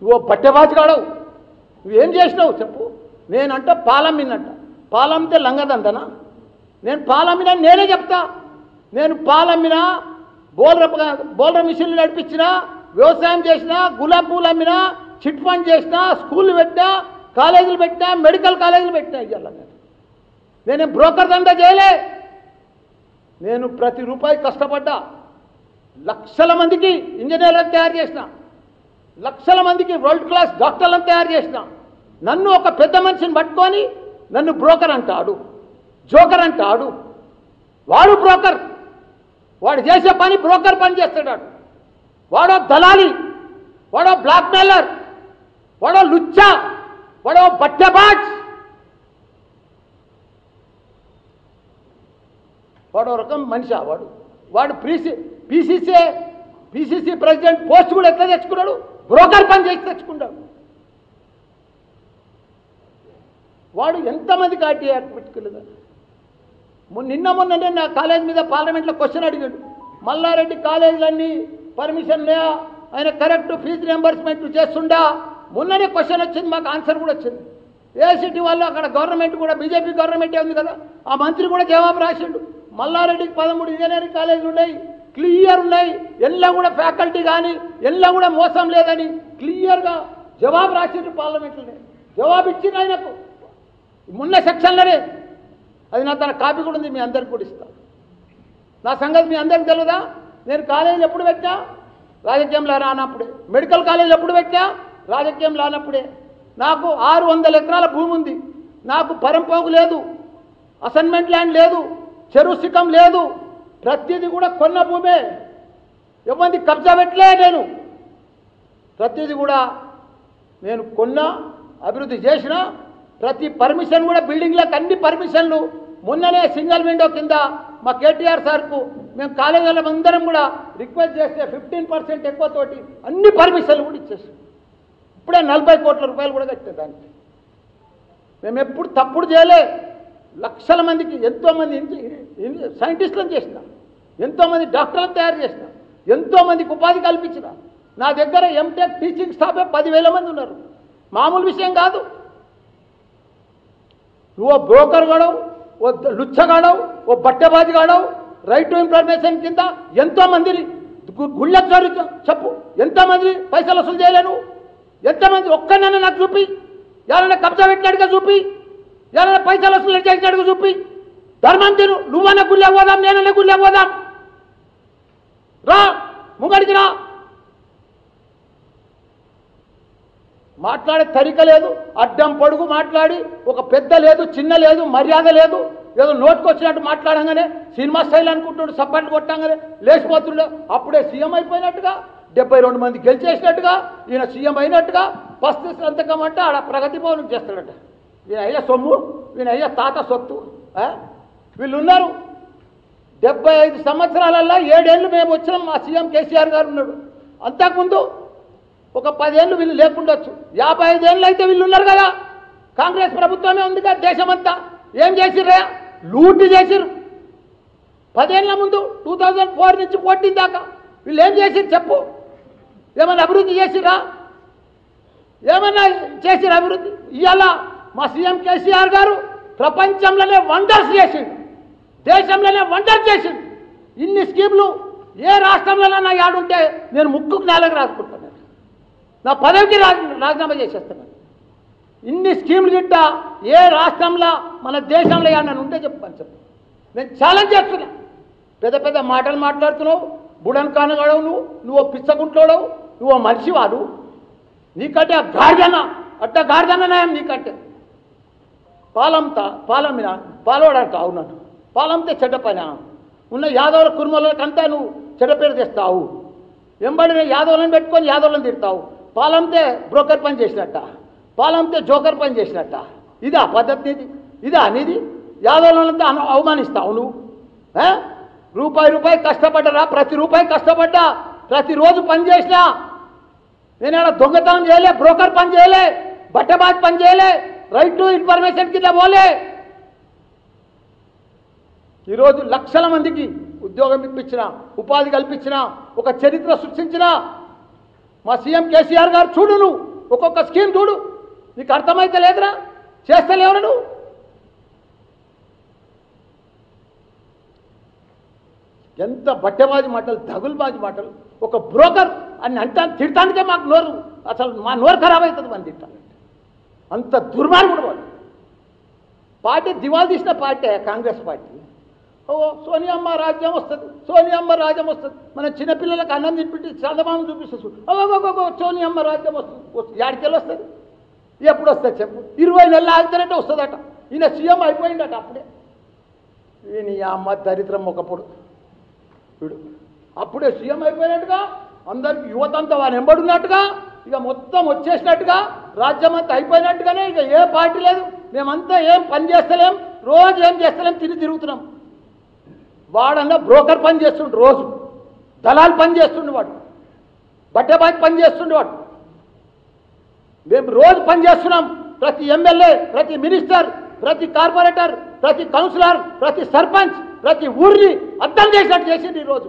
నువ్వు బట్టెబాజుగాడవు నువ్వేం చేసినావు చెప్పు నేనంట పాలమ్మినంట పాలమ్మితే లంగదందనా నేను పాలమ్మినా నేనే చెప్తా నేను పాలమ్మినా బోల్ర బోల్ర మిషన్లు నడిపించినా వ్యవసాయం చేసినా గులాబ్ పూలు అమ్మినా చిట్ ఫండ్ చేసినా స్కూళ్ళు పెట్టినా కాలేజీలు పెట్టినా మెడికల్ కాలేజీలు పెట్టినా ఇవాళ నేను నేనేం బ్రోకర్ దందా చేయలే నేను ప్రతి రూపాయి కష్టపడ్డా లక్షల మందికి ఇంజనీర్లను తయారు చేసిన లక్షల మందికి వరల్డ్ క్లాస్ డాక్టర్లను తయారు చేసిన నన్ను ఒక పెద్ద మనిషిని పట్టుకొని నన్ను బ్రోకర్ అంటాడు జోకర్ అంటాడు వాడు బ్రోకర్ వాడు చేసే పని బ్రోకర్ పని చేస్తాడు వాడో దళాలి వాడో బ్లాక్ మెయిలర్ వాడో లుచ్చా వాడో బట్టెబాజ్ వాడో రకం మనిషి ఆ వాడు వాడు PC PCC PCC president post కూడా ఎట్లా తెచ్చుకున్నాడు బ్రోకర్ పని చేసి తెచ్చుకున్నాడు వాడు ఎంతమంది కాటి పెట్టుకోలేదు మొన్న- నిన్న మొన్ననే నా కాలేజ్ మీద పార్లమెంట్లో క్వశ్చన్ అడిగాడు మల్లారెడ్డి కాలేజీలన్నీ పర్మిషన్ లేయా ఆయన కరెక్ట్ ఫీజు రియంబర్స్మెంట్ చేస్తుండా మొన్ననే క్వశ్చన్ వచ్చింది మాకు ఆన్సర్ కూడా వచ్చింది ఏసీటీ వాళ్ళు అక్కడ గవర్నమెంట్ కూడా బీజేపీ గవర్నమెంటే ఉంది కదా ఆ మంత్రి కూడా జవాబు రాసిండు మల్లారెడ్డికి పదమూడు ఇంజనీరింగ్ కాలేజీలు ఉన్నాయి క్లియర్ ఉన్నాయి ఎల్లా కూడా ఫ్యాకల్టీ కానీ ఎల్లా కూడా మోసం లేదని క్లియర్గా జవాబు రాసిండు పార్లమెంట్లోనే జవాబు ఇచ్చింది ఆయనకు మొన్న సెక్షన్లోనే అది నా తన కాపీ కూడా ఉంది మీ అందరికి కూడా ఇస్తా నా సంగతి మీ అందరికి తెలియదా నేను కాలేజీలు ఎప్పుడు పెట్టా రాజకీయంలో రానప్పుడే మెడికల్ కాలేజీలు ఎప్పుడు పెట్టా రాజకీయం రానప్పుడే నాకు ఆరు వందల ఎకరాల భూమి ఉంది నాకు పరంపోగు లేదు అసైన్మెంట్ ల్యాండ్ లేదు చెరువు సికం లేదు ప్రతిదీ కూడా కొన్న భూమే ఎవరిది కబ్జా పెట్టలే నేను ప్రతిదీ కూడా నేను కొన్న అభివృద్ధి చేసిన ప్రతి పర్మిషన్ కూడా బిల్డింగ్లకు అన్ని పర్మిషన్లు మొన్ననే సింగిల్ విండో కింద మా కేటీఆర్ సార్కు మేము కాలేజీల అందరం కూడా రిక్వెస్ట్ చేస్తే ఫిఫ్టీన్ పర్సెంట్ ఎక్కువ తోటి అన్ని పర్మిషన్లు కూడా ఇచ్చేసాం ఇప్పుడే నలభై కోట్ల రూపాయలు కూడా కట్టే దానికి మేము ఎప్పుడు తప్పుడు చేయలే లక్షల మందికి ఎంతోమంది సైంటిస్టులను చేసిన ఎంతోమంది డాక్టర్లను తయారు చేసిన ఎంతోమందికి ఉపాధి కల్పించిన నా దగ్గర ఎంటెక్ టీచింగ్ స్టాఫే పదివేల మంది ఉన్నారు మామూలు విషయం కాదు నువ్వు బ్రోకర్ గాడవు ఓ లుచ్చగాడవు ఓ బట్టెబాజి గాడవు రైట్ టు ఇన్ఫర్మేషన్ కింద ఎంతో మందిని గు- గుళ్ళ చోరీ చెప్పు ఎంతమంది పైసలు వసూలు చేయలేను ఎంతమంది ఒక్కనన్నా నాకు చూపి ఎవరైనా కబ్జా పెట్టినట్టుగా చూపి ఎవరైనా పైసలు వసూలు చేసినట్టుగా చూపి ధర్మం తిను నువ్వన్నా గుళ్ళ పోదాం నేనన్నా గుళ్ళ పోదాం రా ముంగడికి రా మాట్లాడే తరిక లేదు అడ్డం పొడుగు మాట్లాడి ఒక పెద్ద లేదు చిన్న లేదు మర్యాద లేదు ఏదో నోటుకొచ్చినట్టు మాట్లాడంగానే సినిమా స్టైల్ అనుకుంటున్నాడు సప్పట్లు కొట్టంగానే లేచిపోతుండే అప్పుడే సీఎం అయిపోయినట్టుగా డెబ్బై రెండు మంది గెలిచేసినట్టుగా ఈయన సీఎం అయినట్టుగా పస్తు సంతకం అంటే ఆడ ప్రగతి భవనం చేస్తాడట ఈయన అయ్యా సొమ్ము ఈయన అయ్యా తాత సొత్తు ఆ? వీళ్ళు ఉన్నారు డెబ్బై ఐదు సంవత్సరాలల్లో ఏడేళ్ళు మేము వచ్చినాం మా సీఎం కేసీఆర్ గారు ఉన్నాడు అంతకుముందు ఒక పదేళ్ళు వీళ్ళు లేకుండొచ్చు యాభై ఐదేళ్ళు అయితే వీళ్ళు ఉన్నారు కదా కాంగ్రెస్ ప్రభుత్వమే ఉంది కదా దేశమంతా ఏం చేసిర్రా లూటి చేసిర్రు పదేళ్ల ముందు టూ థౌజండ్ ఫోర్ నుంచి ఫోర్టీన్ దాకా వీళ్ళు ఏం చేసిర్రు చెప్పు ఏమైనా అభివృద్ధి చేసిర్రా ఏమన్నా చేసిరు అభివృద్ధి ఇవాళ మా సీఎం కేసీఆర్ గారు ప్రపంచంలోనే వండర్స్ చేసిండు దేశంలోనే వండర్ చేసిండు ఇన్ని స్కీములు ఏ రాష్ట్రంలోనైనా యాడుంటే నేను ముక్కుకు నేలకు రాసుకుంటాను నా పదవికి రా రాజీనామా చేసేస్తున్నాను ఇన్ని స్కీములు గిట్ట ఏ రాష్ట్రంలో మన దేశంలో ఏమన్నా ఉంటే చెప్పని చెప్పు నేను ఛాలెంజ్ చేస్తున్నా పెద్ద పెద్ద మాటలు మాట్లాడుతున్నావు బుడన్ కానగాడవు నువ్వు నువ్వు పిచ్చగుంట్లోడవు నువ్వు మనిషి వాడు నీకంటే ఆ గాడిదన అట్ట గాడిదననాయం నీకంటే పాలంతా పాలమిన పాలోడంట అవునట్టు పాలంతే చెడ్డ పని ఉన్న యాదవుల కుర్మలకంతా నువ్వు చెడ్డ పేరు తెస్తావు వెంబడిన యాదవులను పెట్టుకొని యాదవులను తిడతావు పాలంతే బ్రోకర్ పని చేసినట్ట పాలంతే జోకర్ పని చేసినట్ట ఇది ఆ పద్ధతి నీది ఇది అనేది యాదవులంతా అను- అవమానిస్తావు నువ్వు ఆ? రూపాయి రూపాయి కష్టపడ్డరా ప్రతి రూపాయి కష్టపడ్డా ప్రతిరోజు పని చేసినా నేను ఆడ దొంగతనం చేయలే బ్రోకర్ పని చేయలే బట్టబాజ్ పని చేయలే రైట్ టు ఇన్ఫర్మేషన్ కింద పోలే ఈరోజు లక్షల మందికి ఉద్యోగం ఇప్పించిన ఉపాధి కల్పించిన ఒక చరిత్ర సృష్టించిన మా సీఎం కేసీఆర్ గారు చూడు నువ్వు ఒక్కొక్క స్కీమ్ చూడు నీకు అర్థమైతే లేదురా చేస్తలేవురా నువ్వు ఎంత బట్టెబాజీ మాటలు తగులుబాజీ మాటలు ఒక బ్రోకర్ అని అంటా తిడటానికే మాకు నోరు అసలు మా నోరు ఖరాబ్ అవుతుంది మనం తిట్టాలంటే అంత దుర్మార్గుడు వాడు పార్టీ దివాలు తీసిన పార్టీ కాంగ్రెస్ పార్టీ ఓ సోనియమ్మ రాజ్యం వస్తుంది సోనియమ్మ రాజ్యం వస్తుంది మన చిన్నపిల్లలకు అన్నం తినిపించి చందమామ చూపిస్తుంది చూడు. ఓ, ఓ, ఓ, ఓ, సోనియమ్మ రాజ్యం వస్తుంది వస్తుంది యాడికెళ్ళి వస్తుంది ఎప్పుడు వస్తుంది చెప్పు ఇరవై నెలలు ఆగితేనంటే వస్తుందట ఈయన సీఎం అయిపోయిందట అప్పుడే ఈయన ఈ అమ్మ దరిద్రం ఒకప్పుడు వీడు అప్పుడే సీఎం అయిపోయినట్టుగా అందరికి యువత అంతా వారు ఎంబడున్నట్టుగా ఇక మొత్తం వచ్చేసినట్టుగా రాజ్యం అంతా అయిపోయినట్టుగానే ఇక ఏ పార్టీ లేదు మేమంతా ఏం పని చేస్తలేం రోజు ఏం చేస్తలేం తిరిగి తిరుగుతున్నాం వాడన్నా బ్రోకర్ పని చేస్తుండు రోజు దళాలు పని చేస్తుండు వాడు బట్టెబాజీ పని చేస్తుండు వాడు మేము రోజు పని చేస్తున్నాం ప్రతి ఎమ్మెల్యే ప్రతి మినిస్టర్ ప్రతి కార్పొరేటర్ ప్రతి కౌన్సిలర్ ప్రతి సర్పంచ్ ప్రతి ఊరిని అర్థం చేసినట్టు చేసింది ఈరోజు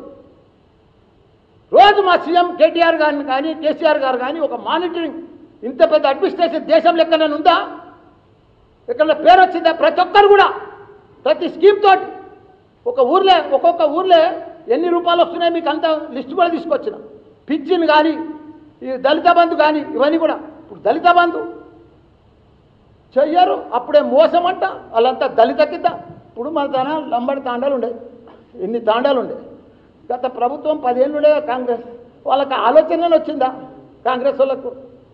రోజు మా సీఎం కేటీఆర్ గారిని కానీ కేసీఆర్ గారు కానీ ఒక మానిటరింగ్ ఇంత పెద్ద అడ్మినిస్ట్రేషన్ దేశంలో ఎక్కడైనా ఉందా ఎక్కడ పేరు వచ్చిందా ప్రతి ఒక్కరు కూడా ప్రతి స్కీమ్ తోటి ఒక ఊర్లే ఒక్కొక్క ఊర్లే ఎన్ని రూపాయలు వస్తున్నాయి మీకు అంత లిస్ట్ కూడా తీసుకొచ్చిన పింఛన్ కానీ ఈ దళిత బంధు కానీ ఇవన్నీ కూడా ఇప్పుడు దళిత బంధు చెయ్యరు అప్పుడే మోసం అంట వాళ్ళంతా దళిత కింద ఇప్పుడు మన తన లంబడి తాండాలు ఉండే ఎన్ని తాండాలు ఉండే గత ప్రభుత్వం పదేళ్ళు ఉండే కాంగ్రెస్ వాళ్ళకి ఆలోచన వచ్చిందా కాంగ్రెస్ వాళ్ళకు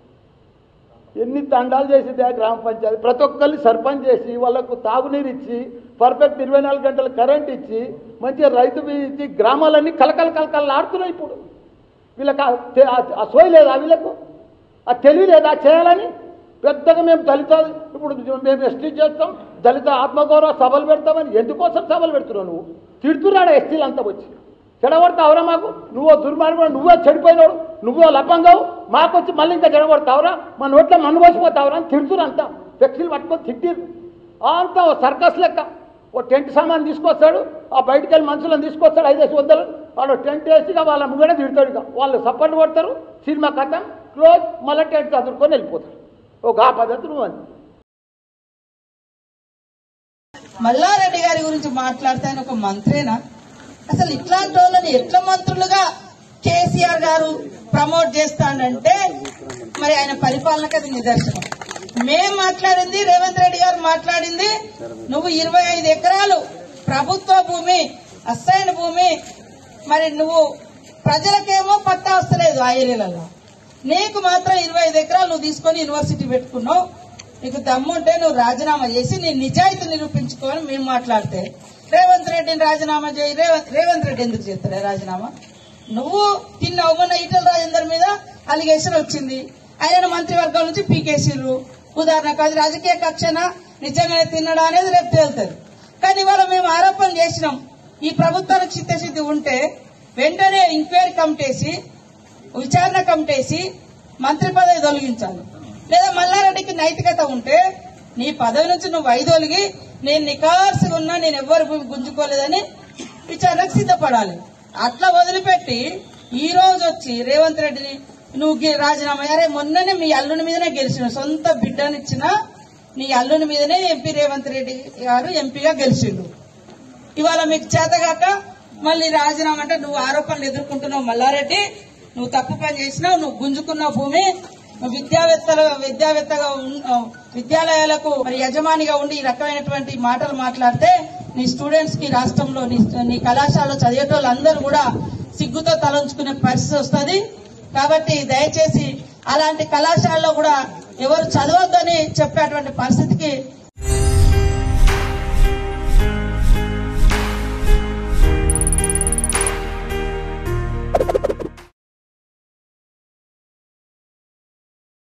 ఎన్ని తండాలు చేసింది ఆ గ్రామ పంచాయతీ ప్రతి ఒక్కరిని సర్పంచ్ చేసి వాళ్ళకు తాగునీరు ఇచ్చి పర్ఫెక్ట్ ఇరవై నాలుగు గంటల కరెంట్ ఇచ్చి మంచిగా రైతు బీ- ఇచ్చి గ్రామాలన్నీ కలకల కలకల ఆడుతున్నాయి ఇప్పుడు వీళ్ళకి ఆ తె- ఆ- ఆ సోయి లేదా వీళ్ళకు ఆ తెలివి లేదా చేయాలని పెద్దగా మేము దళిత ఇప్పుడు మేము ఎస్టీ చేస్తాం దళిత ఆత్మగౌరవ సభలు పెడతామని ఎందుకోసం సభలు పెడుతున్నావు నువ్వు తిడుతున్నాడు ఎస్టీలు అంతా వచ్చి చెడగొడతావురా మాకు నువ్వో దుర్మార్గుడు నువ్వే చెడిపోయినాడు నువ్వో లపంగావు మాకు వచ్చి మళ్ళీ ఇంకా చెడగొడతావురా మా నోట్లో మన్ను పోసిపోతావురా అని తిడుతున్నారు అంతా ఫ్లెక్సీలు పట్టుకొని తిట్టిరు అంతా ఓ సర్కస్ లెక్క ఓ టెంట్ సామాన్ తీసుకొస్తాడు ఆ బయటికి వెళ్ళి మనుషులను తీసుకొస్తాడు ఐదేసి వందలు వాడు టెంట్ వేసి ఇక వాళ్ళ ముంగడే తిడతాడు ఇక వాళ్ళు సపోర్ట్ కొడతారు సినిమా కథ క్లోజ్ మళ్ళీ టెంట్ చదువుకొని వెళ్ళిపోతారు ఒక ఆ పద్ధతి నువ్వు అని మల్లారెడ్డి గారి గురించి మాట్లాడితే ఆయన ఒక మంత్రేనా అసలు ఇట్లాంటి వాళ్ళని ఎట్లా మంత్రులుగా కేసీఆర్ గారు ప్రమోట్ చేస్తాడంటే మరి ఆయన పరిపాలనకు అది నిదర్శనం మేం మాట్లాడింది రేవంత్ రెడ్డి గారు మాట్లాడింది నువ్వు ఇరవై ఐదు ఎకరాలు ప్రభుత్వ భూమి అసైన్ భూమి మరి నువ్వు ప్రజలకేమో పట్టా వస్తలేదు ఆ ఏరియాలలో నీకు మాత్రం ఇరవై ఐదు ఎకరాలు నువ్వు తీసుకొని యూనివర్సిటీ పెట్టుకున్నావు నీకు దమ్ముంటే నువ్వు రాజీనామా చేసి నీ నిజాయితీ నిరూపించుకోని మేము మాట్లాడితే రేవంత్ రెడ్డిని రాజీనామా చేయి రేవంత్ రేవంత్ రెడ్డి ఎందుకు చేస్తాడే రాజీనామా నువ్వు తిన్నావు మొన్న ఈటల రాజేందర్ మీద అలిగేషన్ వచ్చింది ఆయన మంత్రివర్గం నుంచి పీకేసిర్రు ఉదాహరణకు అది రాజకీయ కక్షన నిజంగానే తిన్నడా అనేది రేపు తేలుతుంది కానీ ఇవాళ మేము ఆరోపణ చేసినాం ఈ ప్రభుత్వానికి చిత్తశుద్ధి ఉంటే వెంటనే ఎంక్వైరీ కమిటేసి విచారణ కమిటేసి మంత్రి పదవి తొలగించాలి లేదా మల్లారెడ్డికి నైతికత ఉంటే నీ పదవి నుంచి నువ్వు వైదొలిగి నేను నికార్సుగా ఉన్నా నేను ఎవ్వరు భూమి గుంజుకోలేదని విచారణకు సిద్ధపడాలి అట్లా వదిలిపెట్టి ఈ రోజు వచ్చి రేవంత్ రెడ్డిని నువ్వు గి- రాజీనామా అరే మొన్ననే మీ అల్లుని మీదనే గెలిచిన సొంత బిడ్డనిచ్చిన నీ అల్లుని మీదనే ఎంపీ రేవంత్ రెడ్డి గారు ఎంపీగా గెలిచిండు ఇవాళ మీకు చేతగాక మళ్ళీ రాజీనామా అంటే నువ్వు ఆరోపణలు ఎదుర్కొంటున్నావు మల్లారెడ్డి నువ్వు తప్పు పని చేసినావు నువ్వు గుంజుకున్న భూమి నువ్వు విద్యావేత్తల విద్యావేత్తగా ఉన్- ఆ, విద్యాలయాలకు మరి యజమానిగా ఉండి ఈ రకమైనటువంటి మాటలు మాట్లాడితే నీ స్టూడెంట్స్ కి రాష్ట్రంలో నీ నీ కళాశాలలో చదివేటోళ్ళందరూ కూడా సిగ్గుతో తలంచుకునే పరిస్థితి వస్తుంది కాబట్టి దయచేసి అలాంటి కళాశాలలో కూడా ఎవరు చదవద్దని చెప్పేటువంటి పరిస్థితికి